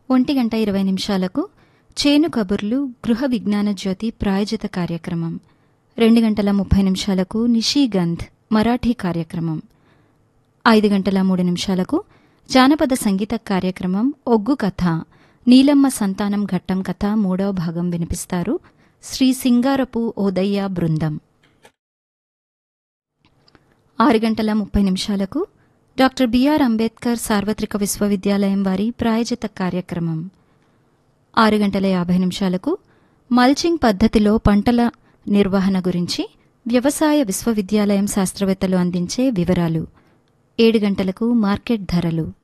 ఒంటి గంట ఇరవై నిమిషాలకు చేను కబుర్లు గృహ విజ్ఞాన జ్యోతి ప్రాయోజిత కార్యక్రమం రెండు గంటల ముప్పై నిమిషాలకు నిషీగంధ్ మరాఠీ కార్యక్రమం ఐదు గంటల మూడు నిమిషాలకు జానపద సంగీత కార్యక్రమం ఒగ్గు కథ నీలమ్మ సంతానం ఘట్టం కథ మూడవ భాగం వినిపిస్తారు శ్రీ సింగారపు ఓదయ్య బృందం ఆరు గంటల ముప్పై నిమిషాలకు డాక్టర్ బిఆర్ అంబేద్కర్ సార్వత్రిక విశ్వవిద్యాలయం వారి ప్రాయోజిత కార్యక్రమం ఆరు గంటల యాభై నిమిషాలకు మల్చింగ్ పద్ధతిలో పంటల నిర్వహణ గురించి వ్యవసాయ విశ్వవిద్యాలయం శాస్త్రవేత్తలు అందించే వివరాలు ఏడు గంటలకు మార్కెట్ ధరలు